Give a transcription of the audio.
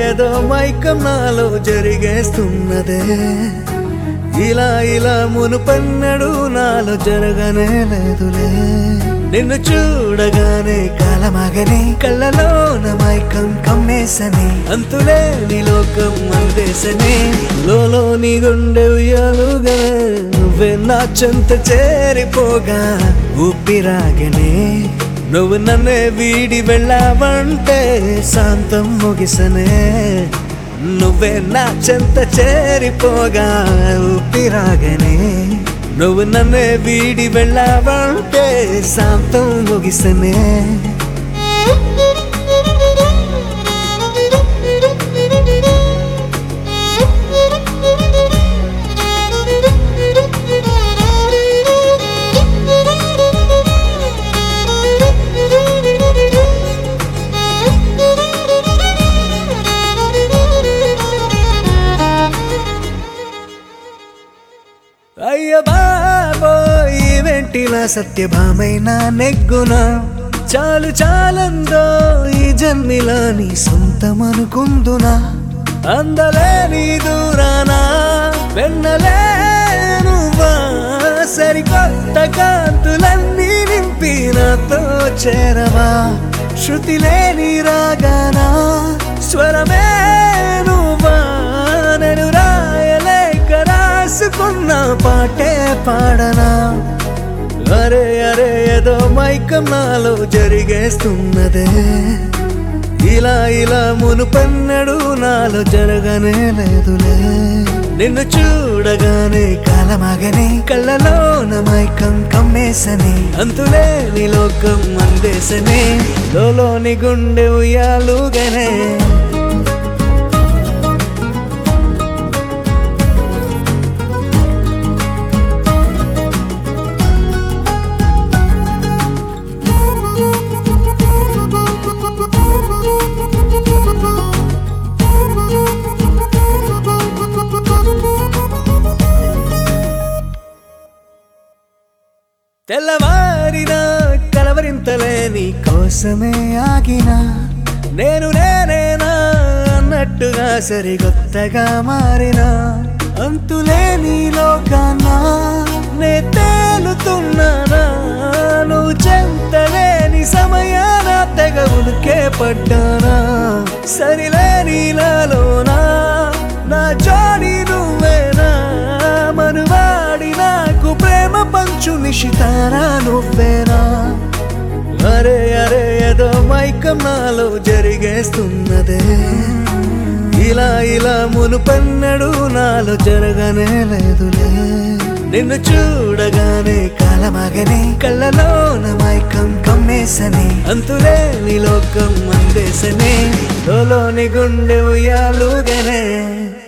ఏదో మైకం నాలో జరిగేస్తున్నదే ఇలా ఇలా మునుపన్నడు నాలో జరగనే లేదులే నిన్ను చూడగానే కాలమగని కళ్ళలోన మైకం కమ్మేసని అంతులేని లోకం అందేసని లోలో నీ గుండె ఉయ్యాలుగా నువ్వే నా చెంత చేరిపోగా ఊపిరాగనే నువ్వు నన్నే వీడి వెళ్ళావంటే శాంతం ముగిసనే నువ్వే నా చెంత చేరిపోగా ఊపిరాగనే నువ్వు నన్నే వీడి వెళ్ళావంటే శాంతం ముగిసనే అయ్య బాబోయ్ వెంటిలా సత్యభామైన నెగ్గున చాలు చాలందో ఈ జన్మిలా నీ సొంతమనుకుందునా అందలేని దూరానా వెన్నలేనువా సరికొత్త కాంతులన్నీ నింపి నాతో చేరవా శృతి లేని రాగానా స్వరమే నువ్వా నేను రాయలేక రాసుకున్న పాటే పాడనా అరే అరే ఏదో మైకం నాలో జరిగేస్తున్నదే ఇలా ఇలా మునుపన్నడు నాలో జరగనే లేదులే నిన్ను చూడగానే కాలమగని కళ్ళలోన మైకం కమ్మేసని అంతులేని లోకం అందేసని లోలోని గుండె ఉయ్యాలుగానే తెల్లవారిన కలవరింతలే నీ కోసమే ఆగిన నేను నేనేనా అన్నట్టుగా సరికొత్తగా మారిన అంతులేని లోకాన నే తేలుతున్నానా నువ్వు చెంతలేని సమయాన తెగ ఉలికే పడ్డానా సరిలేని నాలోనా నా జోడి నువ్వేనా మనువాడి నాకు ప్రేమ పంచు నిశితారా నువ్వేనా అరే అరే ఏదో మైకం నాలో జరిగేస్తున్నదే ఇలా ఇలా మునుపన్నడు నాలో జరగనే లేదులే నిన్ను చూడగానే కాలమగని కళ్ళలోన మైకం కమ్మేసని అంతులేని లోకం అందేసని లోలోని గుండె ఉయ్యాలుగానే